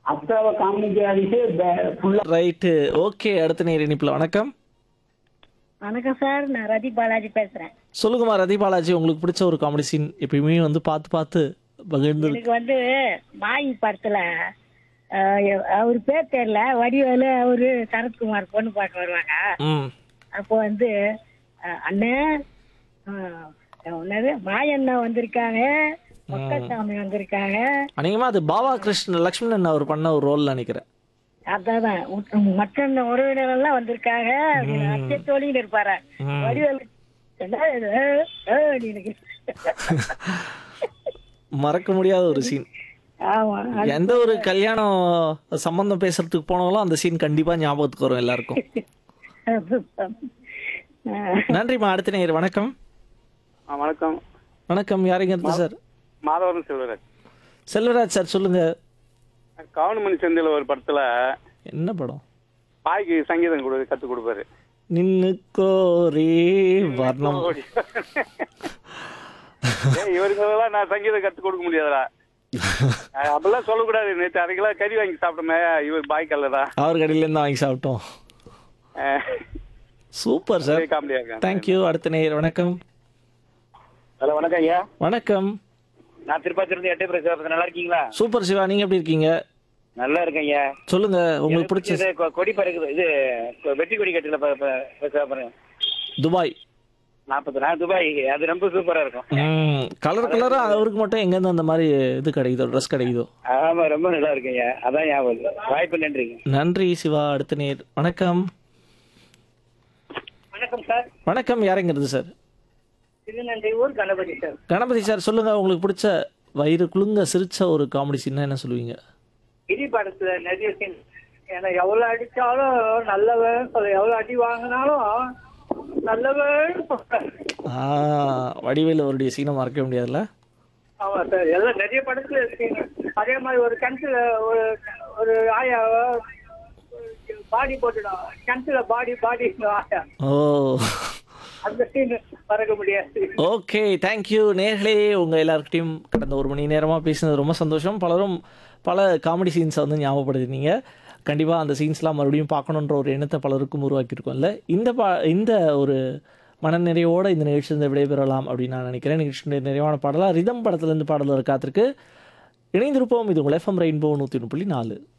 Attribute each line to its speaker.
Speaker 1: அத்தாவை காமிக்காதிட்டு ஃபுல்லா
Speaker 2: right okay அடுத்த நேர் இனிப்புல வணக்கம்
Speaker 3: வணக்கம் சார் நான் ரதி பாலாஜி பேசுறேன்
Speaker 2: சொல்லுங்கம்மா ரதி பாலாஜி உங்களுக்கு பிடிச்ச ஒரு காமெடி சீன் எப்பயுமே வந்து பார்த்து பார்த்து பகிர்ந்து
Speaker 3: எனக்கு வந்து மாயி படத்துல அஹ், அவர் பேர் தெரியல வடிவேலு அவரு சரத்குமார் பொண்ணு பார்க்க வருவாங்க
Speaker 2: ம்
Speaker 3: அப்போ வந்து அஹ், அண்ணே அஹ், என்னது மாயண்ணா வந்திருக்காங்க மக்கசாமி வந்திருக்காங்க
Speaker 2: அநேகமா அது பாபா கிருஷ்ண லக்ஷ்மணன் அவர் பண்ண ஒரு ரோல் நினைக்கிறேன்
Speaker 3: அதான் மற்ற உறவினர் எல்லாம் வந்திருக்காங்க அப்படின்னு அச்சத்தோழின்னு இருப்பாரு
Speaker 2: ம்.
Speaker 3: வடிவேலு என்ன இது? அஹ், அப்படின்னு.
Speaker 2: மறக்க முடியாத ஒரு சீன்
Speaker 3: ஆமா
Speaker 2: எந்த ஒரு கல்யாணம் சம்பந்தம் பேசுறதுக்கு போனாலும் அந்த சீன் கண்டிப்பா ஞாபகத்துக்கு வரும் எல்லாருக்கும்
Speaker 3: அஹ்,
Speaker 2: நன்றிம்மா அடுத்த நேர் வணக்கம்
Speaker 4: ஆ வணக்கம்
Speaker 2: வணக்கம் யாருங்க இருந்து சார்
Speaker 4: மாதவரம் செல்வராஜ்
Speaker 2: செல்வராஜ் சார் சொல்லுங்க
Speaker 4: கவுனமணி செந்தில் ஒரு படத்துல
Speaker 2: என்ன படம்
Speaker 4: பாய்க்கு சங்கீதம் கொடு கற்றுக் கொடுப்பாரு
Speaker 2: நின்னு கோரி வர்ணம்
Speaker 4: ஏய், இவருக்கெல்லாம் நான் சங்கீதம் கற்றுக் கொடுக்க முடியாதுடா அஹ், அப்படிலாம் சொல்லக்கூடாது நேற்று அரை கிலோ கறி வாங்கி சாப்பிட்டோமே இவர் பாய் கல்லடா
Speaker 2: அவர் கடையில இருந்து வாங்கி சாப்பிட்டோம் சூப்பர் சார்
Speaker 4: காமெடியா இருக்கேன்
Speaker 2: தேங்க்யூ அடுத்த நேர் வணக்கம்
Speaker 5: ஹலோ வணக்கம் ஐயா
Speaker 2: வணக்கம்
Speaker 5: நான் திருப்பாச்சிருந்து எட்டே பிரசவத்துக்கு நல்லா இருக்கீங்களா
Speaker 2: சூப்பர் சிவா நீங்க எப்படி இருக்கீங்க
Speaker 5: நல்லா இருக்கேன் ஐயா
Speaker 2: சொல்லுங்க உங்களுக்கு பிடிச்ச
Speaker 5: இது கொ- கொடி பறக்குது இது கொ- வெற்றி கொடி கட்டில பாருங்க
Speaker 2: துபாய்
Speaker 5: நாற்பது நாள் துபாய் அது ரொம்ப சூப்பரா இருக்கும்
Speaker 2: ம் கலர் கலரா அவருக்கு மட்டும் எங்கேருந்து அந்த மாதிரி இது கிடைக்குதோ ட்ரெஸ் கிடைக்குதோ
Speaker 5: ஆமா ரொம்ப நல்லா இருக்கும் ஐயா அதான் ஞாபகம் வருது. வாய்ப்பு நன்றிங்க
Speaker 2: நன்றி சிவா அடுத்த நேர் வணக்கம்
Speaker 5: வணக்கம் சார்
Speaker 2: வணக்கம் யாருங்கிறது சார்
Speaker 5: திருநன்றி ஊர் கணபதி சார்
Speaker 2: கணபதி சார் சொல்லுங்க உங்களுக்கு பிடிச்ச வயிறு குலுங்க சிரிச்ச ஒரு காமெடி சீன்னா என்ன சொல்லுவீங்க
Speaker 5: கிரி படத்துல நிறைய சீன் ஏன்னா எவ்வளவு அடிச்சாலும் நல்லவன் சொல்ல எவ்வளவு அடி வாங்கினாலும் நல்லவன் சொல்றாரு.
Speaker 2: ஆ வடிவேலு அவருடைய சீனை மறக்க முடியாதுல்ல
Speaker 5: ஆமா சார் எல்லாம் நிறைய படத்துல இருக்கீங்க அதே மாதிரி ஒரு கிணத்துல ஒரு ஒரு ஆயா பாடி போட்டுடும் கிணத்துல பாடி பாடி ஆயா
Speaker 2: ஓ
Speaker 5: அந்த சீன் மறக்க முடியாது
Speaker 2: ஓகே தேங்க்யூ நேர்களே உங்கள் எல்லாருக்கிட்டையும் கடந்த ஒரு மணி நேரமாக பேசினது ரொம்ப சந்தோஷம் பலரும் பல காமெடி சீன்ஸை வந்து ஞாபகப்படுத்தினீங்க கண்டிப்பாக அந்த சீன்ஸ்லாம் மறுபடியும் பார்க்கணுன்ற ஒரு எண்ணத்தை பலருக்கும் உருவாக்கியிருக்கோம்ல இந்த பா இந்த ஒரு மனநிறைவோடு இந்த நிகழ்ச்சியிலிருந்து விடைபெறலாம் அப்படின்னு நான் நினைக்கிறேன் நிகழ்ச்சியுடைய நிறைவான பாடலாக ரிதம் படத்துலேருந்து பாடல் காத்திருக்கு இணைந்திருப்போம் இது உங்கள் எஃப்எம் ரெயின்போ நூற்றி ஒன்று புள்ளி நாலு